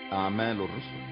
أعمال الرسل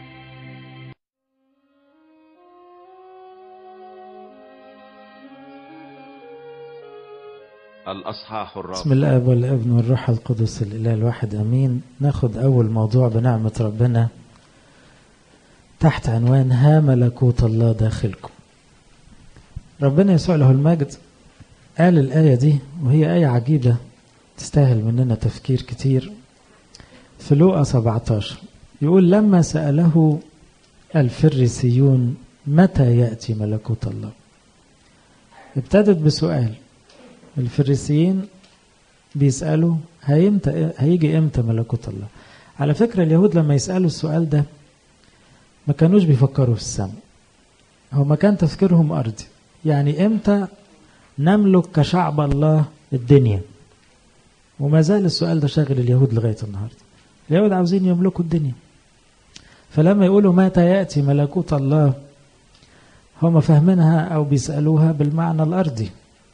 الأصحاح الرابع بسم الاب والابن والروح القدس الاله الواحد امين ناخد اول موضوع بنعمه ربنا تحت عنوان ها ملكوت الله داخلكم ربنا يسوع له المجد قال الايه دي وهي ايه عجيبه تستاهل مننا تفكير كتير في لوقا 17 يقول لما ساله الفريسيون متى ياتي ملكوت الله ابتدت بسؤال الفريسيين بيسألوا هيمتى هيجي امتى ملكوت الله على فكرة اليهود لما يسألوا السؤال ده ما كانوش بيفكروا في السماء هما كان تفكيرهم أرضي يعني امتى نملك كشعب الله الدنيا وما زال السؤال ده شاغل اليهود لغاية النهاردة اليهود عاوزين يملكوا الدنيا فلما يقولوا متى يأتي ملكوت الله هم فاهمينها أو بيسألوها بالمعنى الأرضي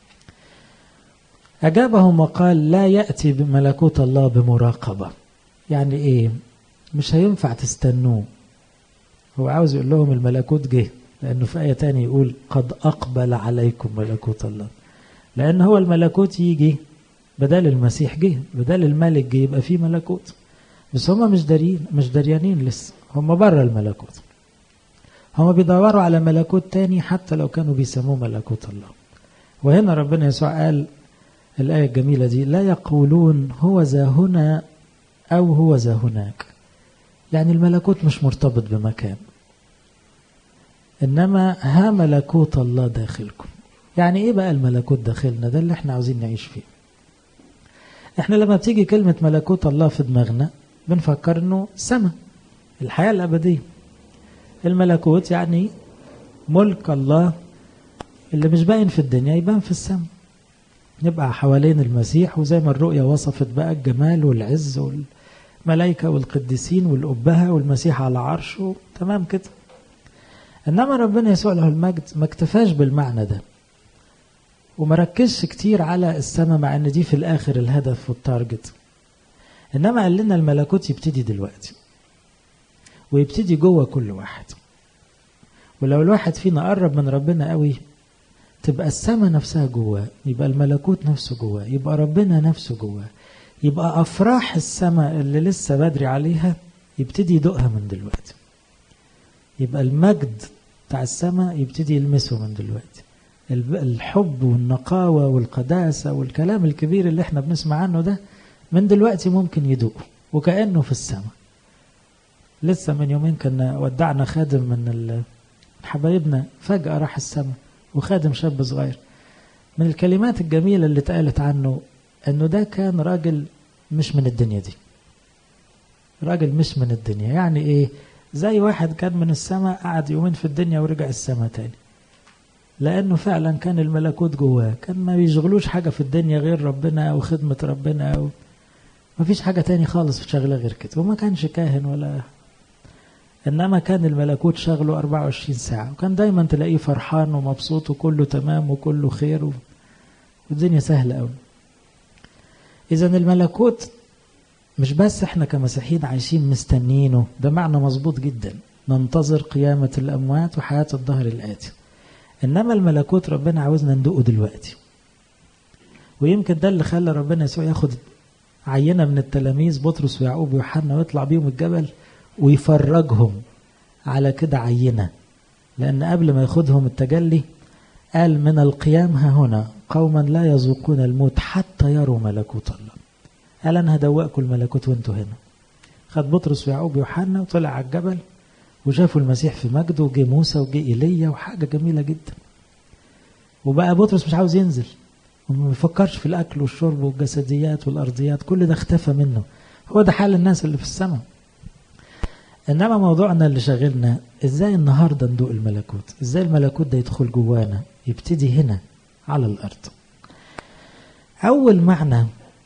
أجابهم وقال لا يأتي بملكوت الله بمراقبة يعني إيه مش هينفع تستنوه هو عاوز يقول لهم الملكوت جه لأنه في آية تانية يقول قد أقبل عليكم ملكوت الله لأن هو الملكوت يجي بدل المسيح جه بدل الملك جه يبقى فيه ملكوت بس هم مش دارين مش دريانين لسه هم بره الملكوت هم بيدوروا على ملكوت تاني حتى لو كانوا بيسموه ملكوت الله وهنا ربنا يسوع قال الآية الجميلة دي لا يقولون هو ذا هنا أو هو ذا هناك يعني الملكوت مش مرتبط بمكان إنما ها ملكوت الله داخلكم يعني إيه بقى الملكوت داخلنا ده اللي احنا عاوزين نعيش فيه احنا لما بتيجي كلمة ملكوت الله في دماغنا بنفكر انه سماء الحياة الأبدية الملكوت يعني ملك الله اللي مش باين في الدنيا يبان في السماء نبقى حوالين المسيح وزي ما الرؤية وصفت بقى الجمال والعز والملائكة والقديسين والأبهة والمسيح على عرشه تمام كده إنما ربنا يسوع له المجد ما اكتفاش بالمعنى ده وما ركزش كتير على السماء مع ان دي في الاخر الهدف والتارجت انما قال لنا الملكوت يبتدي دلوقتي ويبتدي جوه كل واحد ولو الواحد فينا قرب من ربنا قوي تبقى السماء نفسها جواه يبقى الملكوت نفسه جواه يبقى ربنا نفسه جواه يبقى افراح السماء اللي لسه بدري عليها يبتدي يدوقها من دلوقتي يبقى المجد بتاع السماء يبتدي يلمسه من دلوقتي الحب والنقاوة والقداسة والكلام الكبير اللي احنا بنسمع عنه ده من دلوقتي ممكن يدوقه وكأنه في السماء لسه من يومين كنا ودعنا خادم من حبايبنا فجأة راح السماء وخادم شاب صغير من الكلمات الجميلة اللي اتقالت عنه انه ده كان راجل مش من الدنيا دي راجل مش من الدنيا يعني ايه زي واحد كان من السماء قعد يومين في الدنيا ورجع السماء تاني لانه فعلا كان الملكوت جواه كان ما بيشغلوش حاجة في الدنيا غير ربنا وخدمة ربنا و... ما فيش حاجة تاني خالص في شغلة غير كده وما كانش كاهن ولا إنما كان الملكوت شغله 24 ساعة وكان دايما تلاقيه فرحان ومبسوط وكله تمام وكله خير و... والدنيا سهلة أوي إذا الملكوت مش بس احنا كمسيحيين عايشين مستنينه ده معنى مظبوط جدا ننتظر قيامة الأموات وحياة الظهر الآتي إنما الملكوت ربنا عاوزنا ندوقه دلوقتي ويمكن ده اللي خلى ربنا يسوع ياخد عينة من التلاميذ بطرس ويعقوب ويوحنا ويطلع بيهم الجبل ويفرجهم على كده عينة لأن قبل ما ياخدهم التجلي قال من القيام ها هنا قوما لا يذوقون الموت حتى يروا ملكوت الله قال أنا هدوقكم الملكوت وانتوا هنا خد بطرس ويعقوب ويوحنا وطلع على الجبل وشافوا المسيح في مجده وجه موسى وجه ايليا وحاجة جميلة جدا وبقى بطرس مش عاوز ينزل وما بيفكرش في الأكل والشرب والجسديات والأرضيات كل ده اختفى منه هو ده حال الناس اللي في السماء إنما موضوعنا اللي شاغلنا إزاي النهاردة ندوق الملكوت إزاي الملكوت ده يدخل جوانا يبتدي هنا على الأرض أول معنى